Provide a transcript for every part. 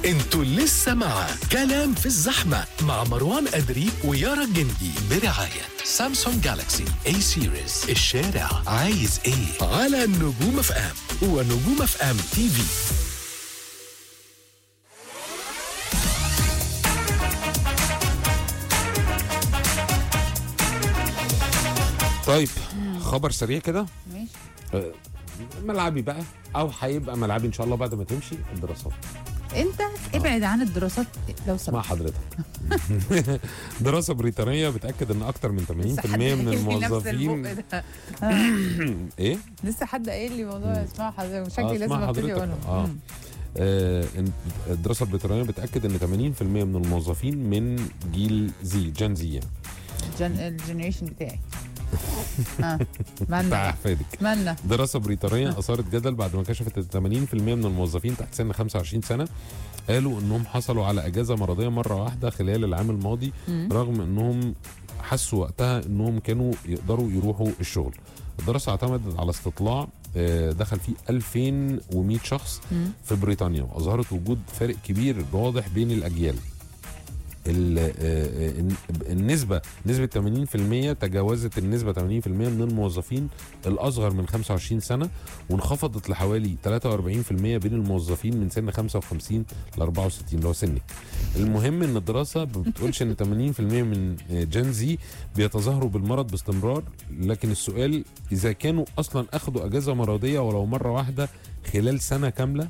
انتوا لسه مع كلام في الزحمة مع مروان أدري ويارا الجندي برعاية سامسونج جالاكسي اي سيريز الشارع عايز ايه على نجوم اف ام ونجوم اف ام تي في طيب خبر سريع كده ماشي آه، ملعبي بقى او هيبقى ملعبي ان شاء الله بعد ما تمشي الدراسات انت ابعد عن الدراسات لو مع سمحت حضرتك دراسه بريطانيه بتاكد ان اكتر من 80% لسه حد من قايل لي نفس الموظفين البق ده. ايه لسه حد قايل لي موضوع اسمها حضرتك شكلي آه، لازم اسمع ابتدي حضرتك. اقولهم آه. مم. آه، إن الدراسه البريطانيه بتاكد ان 80% من الموظفين من جيل زي جن زي يعني جن... الجنريشن بتاعي اه بتاع مالنا احفادك مالنا دراسه بريطانيه اثارت جدل بعد ما كشفت ان 80% من الموظفين تحت سن 25 سنه قالوا انهم حصلوا على اجازه مرضيه مره واحده خلال العام الماضي مم. رغم انهم حسوا وقتها انهم كانوا يقدروا يروحوا الشغل الدراسه اعتمدت على استطلاع آه، دخل فيه 2100 شخص مم. في بريطانيا واظهرت وجود فارق كبير واضح بين الاجيال ال- آه، آه، النسبة نسبة 80% تجاوزت النسبة 80% من الموظفين الأصغر من 25 سنة وانخفضت لحوالي 43% بين الموظفين من سن 55 ل 64 اللي هو سنك. المهم إن الدراسة ما بتقولش إن 80% من جن زي بيتظاهروا بالمرض باستمرار لكن السؤال إذا كانوا أصلا أخدوا أجازة مرضية ولو مرة واحدة خلال سنة كاملة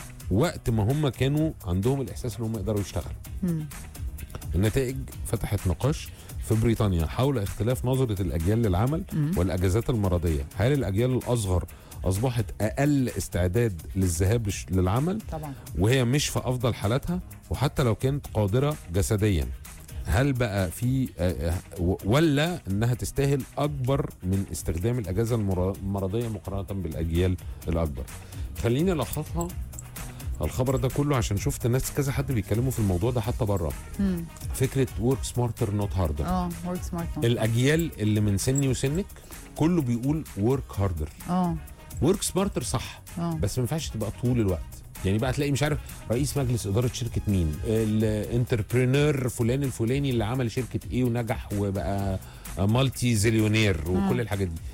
وقت ما هم كانوا عندهم الإحساس إن هم يقدروا يشتغلوا. مم. النتائج فتحت نقاش في بريطانيا حول اختلاف نظرة الأجيال للعمل مم. والأجازات المرضية هل الأجيال الأصغر أصبحت أقل استعداد للذهاب لش- للعمل طبعا وهي مش في أفضل حالاتها وحتى لو كانت قادرة جسديا هل بقى في آه، آه، و- ولا انها تستاهل اكبر من استخدام الاجازه المر- المرضيه مقارنه بالاجيال الاكبر خليني الخصها الخبر ده كله عشان شفت ناس كذا حد بيتكلموا في الموضوع ده حتى بره مم. فكره ورك سمارتر نوت هاردر اه ورك سمارت الاجيال اللي من سني وسنك كله بيقول ورك هاردر اه ورك سمارتر صح اه بس ما ينفعش تبقى طول الوقت يعني بقى تلاقي مش عارف رئيس مجلس اداره شركه مين الانتربرينور فلان الفلاني اللي عمل شركه ايه ونجح وبقى مالتي زيليونير وكل مم. الحاجات دي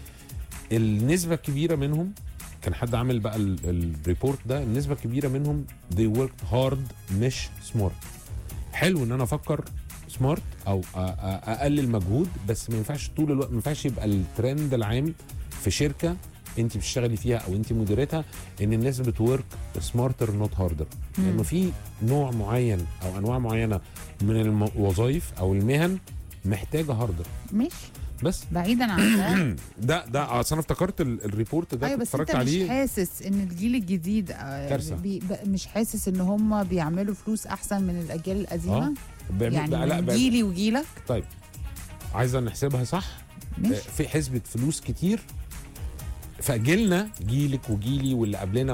النسبه الكبيره منهم كان حد عامل بقى ال- الريبورت ده النسبه الكبيره منهم they worked hard مش smart حلو ان انا افكر سمارت او أ- أ- اقلل مجهود بس ما ينفعش طول الوقت ما ينفعش يبقى الترند العام في شركه انت بتشتغلي فيها او انت مديرتها ان الناس بتورك سمارتر نوت هاردر لانه في نوع معين او انواع معينه من الوظائف او المهن محتاجه هاردر مش بس بعيدا عن ده ده ده اصل انا افتكرت ال- الريبورت ده ايوه كنت بس انت اتفرجت مش عليه حاسس ان الجيل الجديد آه، كارثة. بي ب- مش حاسس ان هم بيعملوا فلوس احسن من الاجيال القديمه اه بيعمل- يعني لا لا من بيعمل- جيلي وجيلك طيب عايزه نحسبها صح مش في حسبة فلوس كتير فجيلنا جيلك وجيلي واللي قبلنا